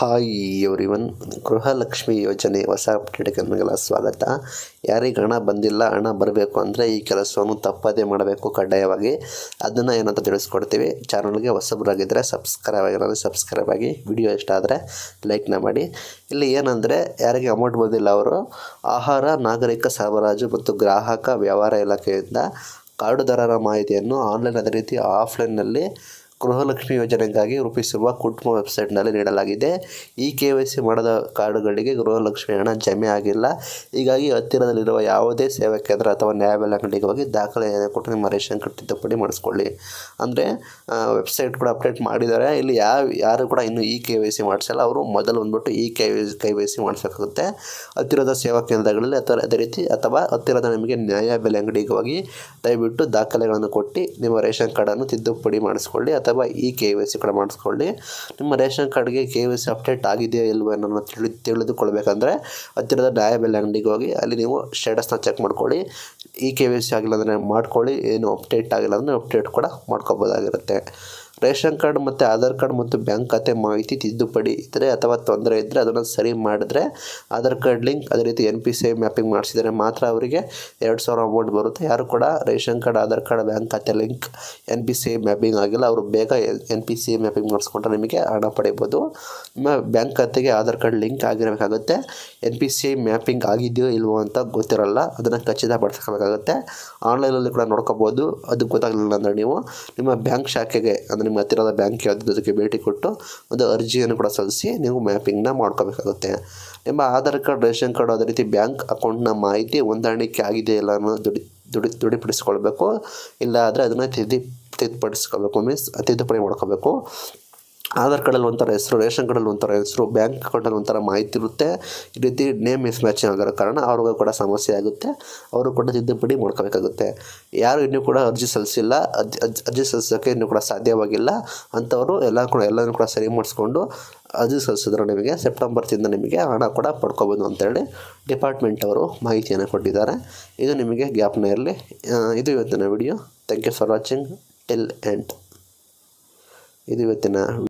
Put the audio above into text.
hi everyone Gruhalakshmi ಯೋಜನೆ ಹೊಸ ಅಪ್ಡೇಟ್ಗೆ ನಿಮಗೆಲ್ಲ ಸ್ವಾಗತ ಯಾರಿಗೆ ಹಣ ಬಂದಿಲ್ಲ ಹಣ ಬರಬೇಕು ಅಂದರೆ ಈ ಕೆಲಸವನ್ನು ತಪ್ಪದೇ ಮಾಡಬೇಕು ಕಡ್ಡಾಯವಾಗಿ ಅದನ್ನು ಏನಂತ ತಿಳಿಸ್ಕೊಡ್ತೀವಿ ಚಾನಲ್ಗೆ ಹೊಸಬರಾಗಿದ್ದರೆ ಸಬ್ಸ್ಕ್ರೈಬ್ ಆಗಿರೋದು ಸಬ್ಸ್ಕ್ರೈಬ್ ಆಗಿ ವಿಡಿಯೋ ಇಷ್ಟ ಆದರೆ ಲೈಕ್ನ ಮಾಡಿ ಇಲ್ಲಿ ಏನಂದರೆ ಯಾರಿಗೆ ಅಮೌಂಟ್ ಬಂದಿಲ್ಲ ಅವರು ಆಹಾರ ನಾಗರಿಕ ಸರಬರಾಜು ಮತ್ತು ಗ್ರಾಹಕ ವ್ಯವಹಾರ ಇಲಾಖೆಯಿಂದ ಕಾರ್ಡುದಾರರ ಮಾಹಿತಿಯನ್ನು ಆನ್ಲೈನ್ ಅದೇ ರೀತಿ ಆಫ್ಲೈನ್ನಲ್ಲಿ ಗೃಹಲಕ್ಷ್ಮಿ ಯೋಜನೆಗಾಗಿ ರೂಪಿಸಿರುವ ಕುಟುಂಬ ವೆಬ್ಸೈಟ್ನಲ್ಲಿ ನೀಡಲಾಗಿದೆ ಈ ಕೆ ವೈ ಸಿ ಮಾಡದ ಕಾರ್ಡುಗಳಿಗೆ ಗೃಹಲಕ್ಷ್ಮಿ ಹಣ ಜಮೆ ಆಗಿಲ್ಲ ಹೀಗಾಗಿ ಹತ್ತಿರದಲ್ಲಿರುವ ಯಾವುದೇ ಸೇವಾ ಕೇಂದ್ರ ಅಥವಾ ನ್ಯಾಯಬೆಲೆ ಅಂಗಡಿಗೆ ಹೋಗಿ ದಾಖಲೆ ಕೊಟ್ಟು ನಿಮ್ಮ ರೇಷನ್ ಕಾರ್ಡ್ ತಿದ್ದುಪಡಿ ಮಾಡಿಸ್ಕೊಳ್ಳಿ ಅಂದರೆ ವೆಬ್ಸೈಟ್ ಕೂಡ ಅಪ್ಡೇಟ್ ಮಾಡಿದ್ದಾರೆ ಇಲ್ಲಿ ಯಾವ ಯಾರು ಕೂಡ ಇನ್ನೂ ಇ ಕೆ ವೈ ಸಿ ಮಾಡಿಸಲ್ಲ ಅವರು ಮೊದಲು ಬಂದ್ಬಿಟ್ಟು ಇ ಕೆ ವೈ ಕೈ ವೈ ಸಿ ಮಾಡಿಸಬೇಕಾಗುತ್ತೆ ಹತ್ತಿರದ ಸೇವಾ ಕೇಂದ್ರಗಳಲ್ಲಿ ಅಥವಾ ಅದೇ ರೀತಿ ಅಥವಾ ಹತ್ತಿರದ ನಿಮಗೆ ನ್ಯಾಯಬೆಲೆ ಅಂಗಡಿಗೆ ಹೋಗಿ ದಯವಿಟ್ಟು ದಾಖಲೆಗಳನ್ನು ಕೊಟ್ಟು ನಿಮ್ಮ ರೇಷನ್ ಕಾರ್ಡನ್ನು ತಿದ್ದುಪಡಿ ಮಾಡಿಸ್ಕೊಳ್ಳಿ ಅಥವಾ ಇ ಕೆ ವೈ ಸಿ ಕೂಡ ಮಾಡಿಸ್ಕೊಳ್ಳಿ ನಿಮ್ಮ ರೇಷನ್ ಕಾರ್ಡ್ಗೆ ಕೆ ವೈ ಸಿ ಅಪ್ಡೇಟ್ ಆಗಿದೆಯೋ ಇಲ್ವೋ ಅನ್ನೋದನ್ನ ತಿಳಿ ತಿಳಿದುಕೊಳ್ಬೇಕಂದ್ರೆ ಹತ್ತಿರದ ನ್ಯಾಯಬೆಲೆ ಅಂಗಡಿಗೆ ಹೋಗಿ ಅಲ್ಲಿ ನೀವು ಸ್ಟೇಟಸ್ನ ಚೆಕ್ ಮಾಡ್ಕೊಳ್ಳಿ ಇ ಕೆ ವೈ ಸಿ ಆಗಿಲ್ಲ ಅಂದರೆ ಮಾಡ್ಕೊಳ್ಳಿ ಏನು ಅಪ್ಡೇಟ್ ಆಗಿಲ್ಲ ಅಂದರೆ ಅಪ್ಡೇಟ್ ಕೂಡ ಮಾಡ್ಕೋಬೋದಾಗಿರುತ್ತೆ ರೇಷನ್ ಕಾರ್ಡ್ ಮತ್ತು ಆಧಾರ್ ಕಾರ್ಡ್ ಮತ್ತು ಬ್ಯಾಂಕ್ ಖಾತೆ ಮಾಹಿತಿ ತಿದ್ದುಪಡಿ ಇದ್ದರೆ ಅಥವಾ ತೊಂದರೆ ಇದ್ದರೆ ಅದನ್ನು ಸರಿ ಮಾಡಿದ್ರೆ ಆಧಾರ್ ಕಾರ್ಡ್ ಲಿಂಕ್ ಅದೇ ರೀತಿ N P C I mapping ಮಾಡಿಸಿದರೆ ಮಾತ್ರ ಅವರಿಗೆ ಎರಡು ಸಾವಿರ ಅಮೌಂಟ್ ಬರುತ್ತೆ ಯಾರು ಕೂಡ ration card Aadhaar card bank ಖಾತೆ link N P C I mapping ಆಗಿಲ್ಲ ಅವರು ಬೇಗ N P C I mapping ಮಾಡಿಸ್ಕೊಂಡ್ರೆ ನಿಮಗೆ ಹಣ ಪಡಿಬೋದು ನಿಮ್ಮ ಬ್ಯಾಂಕ್ ಖಾತೆಗೆ ಆಧಾರ್ ಕಾರ್ಡ್ ಲಿಂಕ್ ಆಗಿರಬೇಕಾಗುತ್ತೆ N P C I mapping ಆಗಿದೆಯೋ ಇಲ್ವೋ ಅಂತ ಗೊತ್ತಿರಲ್ಲ ಅದನ್ನು ಖಚಿತಪಡಿಸ್ಕೋಬೇಕಾಗುತ್ತೆ ಆನ್ಲೈನಲ್ಲಿ ಕೂಡ ನೋಡ್ಕೋಬೋದು ಅದು ಗೊತ್ತಾಗಲಿಲ್ಲ ಅಂದರೆ ನೀವು ನಿಮ್ಮ ಬ್ಯಾಂಕ್ ಶಾಖೆಗೆ ಅಂದರೆ ನಿಮ್ಮ ಹತ್ತಿರದ ಬ್ಯಾಂಕ್ ಯಾವುದು ಅದಕ್ಕೆ ಭೇಟಿ ಕೊಟ್ಟು ಒಂದು ಅರ್ಜಿಯನ್ನು ಕೂಡ ಸಲ್ಲಿಸಿ ನೀವು ಮ್ಯಾಪಿಂಗ್ನ ಮಾಡ್ಕೋಬೇಕಾಗುತ್ತೆ ನಿಮ್ಮ ಆಧಾರ್ ಕಾರ್ಡ್ ರೇಷನ್ ಕಾರ್ಡ್ ಅದೇ ರೀತಿ ಬ್ಯಾಂಕ್ ಅಕೌಂಟ್ನ ಮಾಹಿತಿ ಹೊಂದಾಣಿಕೆ ಆಗಿದೆ ಇಲ್ಲ ಅನ್ನೋ ದುಡಿ ದುಡಿ ದೃಢಪಡಿಸ್ಕೊಳ್ಬೇಕು ಇಲ್ಲ ಆದರೆ ಅದನ್ನು ತಿದ್ದಿ ತಿದ್ದುಪಡಿಸ್ಕೋಬೇಕು ಮೀನ್ಸ್ ತಿದ್ದುಪಡಿ ಮಾಡ್ಕೋಬೇಕು ಆಧಾರ್ ಕಾರ್ಡಲ್ಲಿ ಒಂಥರ ಹೆಸರು ರೇಷನ್ ಕಾರ್ಡಲ್ಲಿ ಒಂಥರ ಹೆಸರು ಬ್ಯಾಂಕ್ ಅಕೌಂಟಲ್ಲಿ ಒಂಥರ ಮಾಹಿತಿ ಇರುತ್ತೆ ಈ ರೀತಿ ನೇಮ್ ಮಿಸ್ ಮ್ಯಾಚಿಂಗ್ ಆಗಿರೋ ಕಾರಣ ಅವ್ರಿಗೂ ಕೂಡ ಸಮಸ್ಯೆ ಆಗುತ್ತೆ ಅವರು ಕೂಡ ತಿದ್ದುಪಡಿ ಮಾಡ್ಕೋಬೇಕಾಗುತ್ತೆ ಯಾರು ಇನ್ನೂ ಕೂಡ ಅರ್ಜಿ ಸಲ್ಲಿಸಿಲ್ಲ ಅರ್ಜಿ ಅರ್ಜಿ ಅರ್ಜಿ ಸಲ್ಲಿಸೋಕ್ಕೆ ಇನ್ನೂ ಕೂಡ ಸಾಧ್ಯವಾಗಿಲ್ಲ ಅಂಥವರು ಎಲ್ಲ ಕೂಡ ಎಲ್ಲನೂ ಕೂಡ ಸರಿ ಮಾಡಿಸ್ಕೊಂಡು ಅರ್ಜಿ ಸಲ್ಲಿಸಿದ್ರೆ ನಿಮಗೆ ಸೆಪ್ಟೆಂಬರ್ ತಿಂದ ನಿಮಗೆ ಹಣ ಕೂಡ ಪಡ್ಕೋಬೋದು ಅಂತೇಳಿ ಡಿಪಾರ್ಟ್ಮೆಂಟ್ ಅವರು ಮಾಹಿತಿಯನ್ನು ಕೊಟ್ಟಿದ್ದಾರೆ ಇದು ನಿಮಗೆ ಗ್ಯಾಪ್ನ ಇರಲಿ ಇದು ಇವತ್ತಿನ video thank you for watching till end ಇದು ಇವತ್ತಿನ